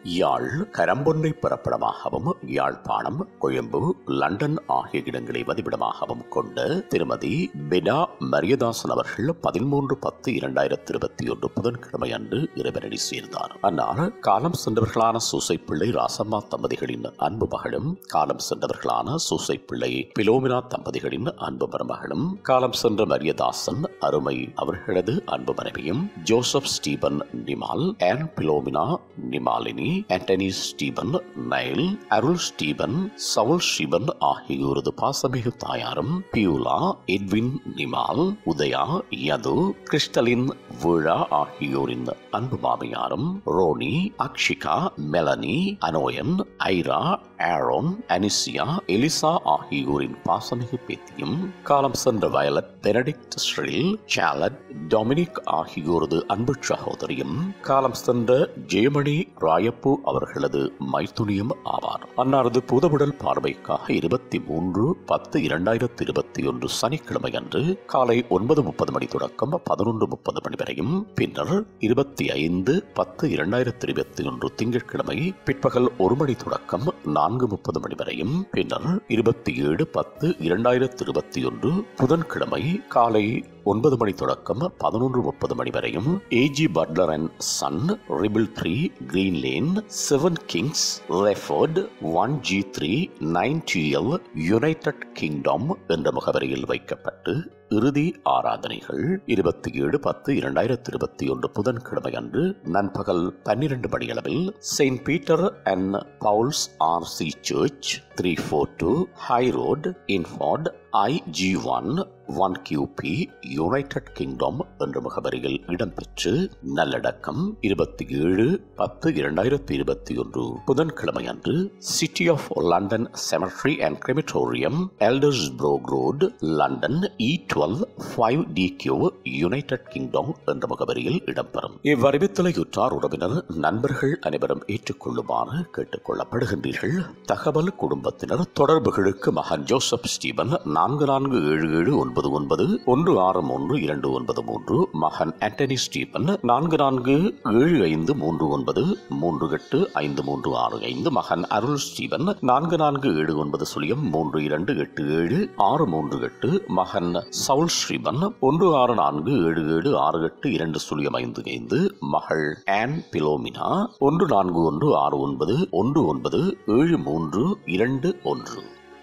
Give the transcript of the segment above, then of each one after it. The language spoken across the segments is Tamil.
யாழ் கரம்பொன்னை பிறப்பிடமாகவும் யாழ்ப்பாணம் கொழும்பு லண்டன் ஆகிய இடங்களை வதிவிடமாகவும் கொண்ட திருமதி பெனா மரியதாசன் அவர்கள் பதிமூன்று பத்து இரண்டாயிரத்தி இருபத்தி ஒன்று புதன்கிழமை அன்று இறைவனடி சேர்ந்தார் அன்னார் காலம் சென்றவர்களான சூசைப்பிள்ளை ராசம்மா தம்பதிகளின் அன்பு மகளும் காலம் சென்றவர்களான சூசைப்பிள்ளை பிலோமினா தம்பதிகளின் அன்பு மருமகளும் காலம் சென்ற மரியதாசன் அருமை அவர்களது அன்பு மனைவியும் Joseph Stephen Nimal Ann Philomina Nimalini Antony Stephen Nile Arul Stephen Saul Stephen ஆகியோரது பாசமிகு தாயாரும் Beulah Edwin Nimal Udaya Yathu Crystalin விழா ஆகியோரின் அன்பு மாமியாரும் Ronnie Akshika Melanie Anoyan Aira Aaron Anisia Eliza ஆகியோரின் பாசமிகு பேத்தியும் காலம் சென்ற Violet Benedict Cyril Charlotte Dominic ஆகியோரது அன்பு சகோதரியும் காலம் சென்ற ஜெயமணி ராயப்பு அவர்களது மைத்துனியும் ஆவார் அன்னாரது புதவுடல் பார்வைக்காக இருபத்தி மூன்று பத்து இரண்டாயிரத்தி இருபத்தி ஒன்று சனிக்கிழமை அன்று காலை ஒன்பது முப்பது மணி தொடக்கம் பதினொன்று முப்பது மணி வரையும் பின்னர் இருபத்தி ஐந்து பத்து இரண்டாயிரத்தி இருபத்தி ஒன்று திங்கட்கிழமை பிற்பகல் ஒரு மணி தொடக்கம் நான்கு முப்பது மணி வரையும் பின்னர் இருபத்தி ஏழு பத்து இரண்டாயிரத்தி இருபத்தி ஒன்று புதன்கிழமை காலை ஒன்பது மணி தொடக்கம் பதினொன்று முப்பது மணி வரையும் AG Butler and Son Ripple three Green Lane Seven Kings ரெஃபர்ட் one G three nine TL United Kingdom என்ற முகவரியில் வைக்கப்பட்டு இறுதி ஆராதனைகள் இருபத்தி ஏழு பத்து இரண்டாயிரத்தி இருபத்தி ஒன்று புதன்கிழமை அன்று நண்பகல் பன்னிரண்டு மணியளவில் Saint Peter and Paul's R C church three four two High Road Ilford IG one one QB United Kingdom என்ற முகவரியில் இடம்பெற்று நல்லடக்கம் இருபத்தி ஏழு பத்து இரண்டாயிரத்தி இருபத்தி ஒன்று புதன்கிழமை அன்று City of London cemetery and crematorium Aldersbrook road London E twelve five D Q United Kingdom என்ற முகவரியில் இடம்பெறும் இவ்வறிவித்தலையுற்றார் உறவினர் நண்பர்கள் அனைவரும் ஏற்றுக்கொள்ளுமாறு கேட்டுக் கொள்ளப்படுகின்றீர்கள் தகவல் குடும்பத்தினர் தொடர்புகளுக்கு மகன் ஜோசப் ஸ்டீபன் நான்கு நான்கு ஏழு ஏழு ஒன்பது ஒன்பது ஒன்று ஆறு மூன்று இரண்டு ஒன்பது மூன்று மகன் ஆண்டனி ஸ்டீபன் நான்கு நான்கு ஏழு ஐந்து மூன்று ஒன்பது மூன்று எட்டு ஐந்து மூன்று ஆறு ஐந்து மகன் அருள் ஸ்டீபன் நான்கு நான்கு ஏழு ஒன்பது சுழியம் மூன்று இரண்டு எட்டு ஏழு ஆறு மூன்று எட்டு மகன் சவுல் ஸ்ரீபன் ஒன்று ஆறு நான்கு ஏழு ஏழு ஆறு எட்டு இரண்டு சுழியம் ஐந்து ஐந்து மகள் ஆன் பிலோமினா ஒன்று நான்கு ஒன்று ஆறு ஒன்பது ஒன்று ஒன்பது ஏழு மூன்று இரண்டு ஒன்று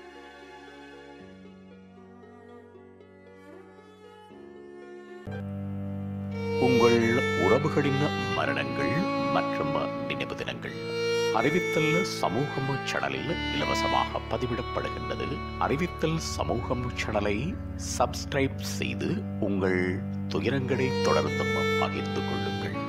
உங்கள் உறவுகளின் மரணங்கள் மற்றும் நினைவு தினங்கள் அறிவித்தல் சமூகம் சேனலில் இலவசமாக பதிவிடப்படுகின்றது அறிவித்தல் சமூகம் சேனலை சப்ஸ்கிரைப் செய்து உங்கள் துயரங்களை தொடர்ந்தும் பகிர்ந்து கொள்ளுங்கள்